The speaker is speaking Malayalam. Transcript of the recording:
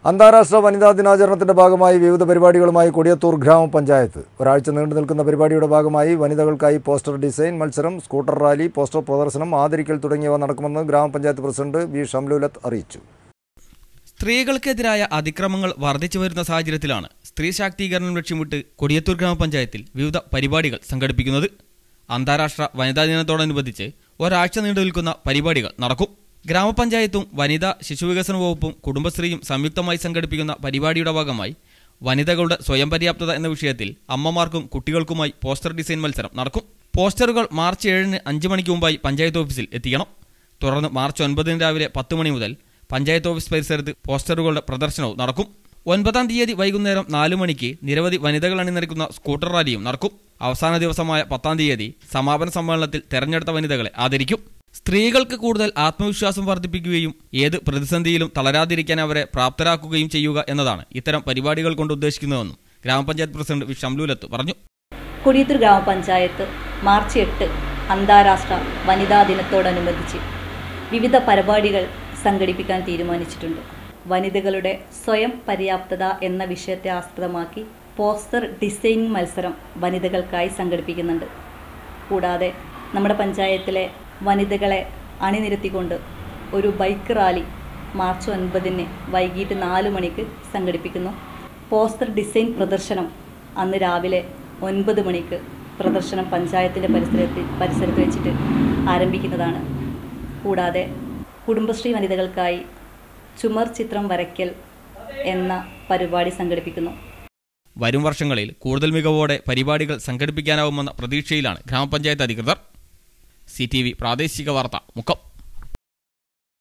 അന്താരാഷ്ട്ര വനിതാ ദിനാചരണത്തിന്റെ ഭാഗമായി വിവിധ പരിപാടികളുമായി കൊടിയത്തൂർ ഗ്രാമപഞ്ചായത്ത് ഒരാഴ്ച നീണ്ടു നിൽക്കുന്ന പരിപാടിയുടെ ഭാഗമായി വനിതകൾക്കായി പോസ്റ്റർ ഡിസൈൻ മത്സരം സ്കൂട്ടർ റാലി പോസ്റ്റർ പ്രദർശനം ആദരിക്കൽ തുടങ്ങിയവ നടക്കുമെന്ന് ഗ്രാമപഞ്ചായത്ത് പ്രസിഡന്റ് വി ഷംലുലത്ത് അറിയിച്ചു സ്ത്രീകൾക്കെതിരായ അതിക്രമങ്ങൾ വർദ്ധിച്ചു വരുന്ന സാഹചര്യത്തിലാണ് സ്ത്രീ ശാക്തീകരണം ലക്ഷ്യമിട്ട് കൊടിയത്തൂർ ഗ്രാമപഞ്ചായത്തിൽ വിവിധ പരിപാടികൾ സംഘടിപ്പിക്കുന്നത് അന്താരാഷ്ട്ര വനിതാ ദിനത്തോടനുബന്ധിച്ച് ഒരാഴ്ച നീണ്ടു നിൽക്കുന്ന പരിപാടികൾ നടക്കും ഗ്രാമപഞ്ചായത്തും വനിതാ ശിശുവികസന വകുപ്പും കുടുംബശ്രീയും സംയുക്തമായി സംഘടിപ്പിക്കുന്ന പരിപാടിയുടെ ഭാഗമായി വനിതകളുടെ സ്വയം പര്യാപ്തത എന്ന വിഷയത്തിൽ അമ്മമാർക്കും കുട്ടികൾക്കുമായി പോസ്റ്റർ ഡിസൈൻ മത്സരം നടക്കും പോസ്റ്ററുകൾ മാർച്ച് ഏഴിന് അഞ്ച് മണിക്ക് മുമ്പായി പഞ്ചായത്ത് ഓഫീസിൽ എത്തിക്കണം തുടർന്ന് മാർച്ച് ഒൻപതിന് രാവിലെ പത്ത് മണി മുതൽ പഞ്ചായത്ത് ഓഫീസ് പരിസരത്ത് പോസ്റ്ററുകളുടെ പ്രദർശനവും നടക്കും ഒൻപതാം തീയതി വൈകുന്നേരം നാലു മണിക്ക് നിരവധി വനിതകൾ അണിനിരക്കുന്ന സ്കൂട്ടർ റാലിയും നടക്കും അവസാന ദിവസമായ പത്താം തീയതി സമാപന സമ്മേളനത്തിൽ തെരഞ്ഞെടുത്ത വനിതകളെ ആദരിക്കും സ്ത്രീകൾക്ക് കൂടുതൽ ആത്മവിശ്വാസം വർദ്ധിപ്പിക്കുകയും ഏത് പ്രതിസന്ധിയിലും തളരാതിരിക്കാൻ അവരെ പ്രാപ്തരാക്കുകയും ചെയ്യുക എന്നതാണ് ഇത്തരം പരിപാടികൾ കൊണ്ട് ഉദ്ദേശിക്കുന്നതെന്നും ഗ്രാമപഞ്ചായത്ത് പ്രസിഡന്റ് വി ഷംലൂലത്ത് പറഞ്ഞു കൊടിയത്തൂർ ഗ്രാമപഞ്ചായത്ത് മാർച്ച് എട്ട് അന്താരാഷ്ട്ര വനിതാ ദിനത്തോടനുബന്ധിച്ച് വിവിധ പരിപാടികൾ സംഘടിപ്പിക്കാൻ തീരുമാനിച്ചിട്ടുണ്ട് വനിതകളുടെ സ്വയം പര്യാപ്തത എന്ന വിഷയത്തെ ആസ്പദമാക്കി പോസ്റ്റർ ഡിസൈനിങ് മത്സരം വനിതകൾക്കായി സംഘടിപ്പിക്കുന്നുണ്ട് കൂടാതെ നമ്മുടെ പഞ്ചായത്തിലെ വനിതകളെ അണിനിരത്തിക്കൊണ്ട് ഒരു ബൈക്ക് റാലി മാർച്ച് ഒൻപതിന് വൈകിട്ട് നാല് മണിക്ക് സംഘടിപ്പിക്കുന്നു പോസ്റ്റർ ഡിസൈൻ പ്രദർശനം അന്ന് രാവിലെ ഒൻപത് മണിക്ക് പ്രദർശനം പഞ്ചായത്തിൻ്റെ പരിസരത്തിൽ പരിസരത്ത് വെച്ചിട്ട് ആരംഭിക്കുന്നതാണ് കൂടാതെ കുടുംബശ്രീ വനിതകൾക്കായി ചുമർ ചിത്രം വരയ്ക്കൽ എന്ന പരിപാടി സംഘടിപ്പിക്കുന്നു വരും വർഷങ്ങളിൽ കൂടുതൽ മികവോടെ പരിപാടികൾ സംഘടിപ്പിക്കാനാവുമെന്ന പ്രതീക്ഷയിലാണ് ഗ്രാമപഞ്ചായത്ത് അധികൃതർ സി ടി വി പ്രാദേശിക വാർത്ത മുക്കം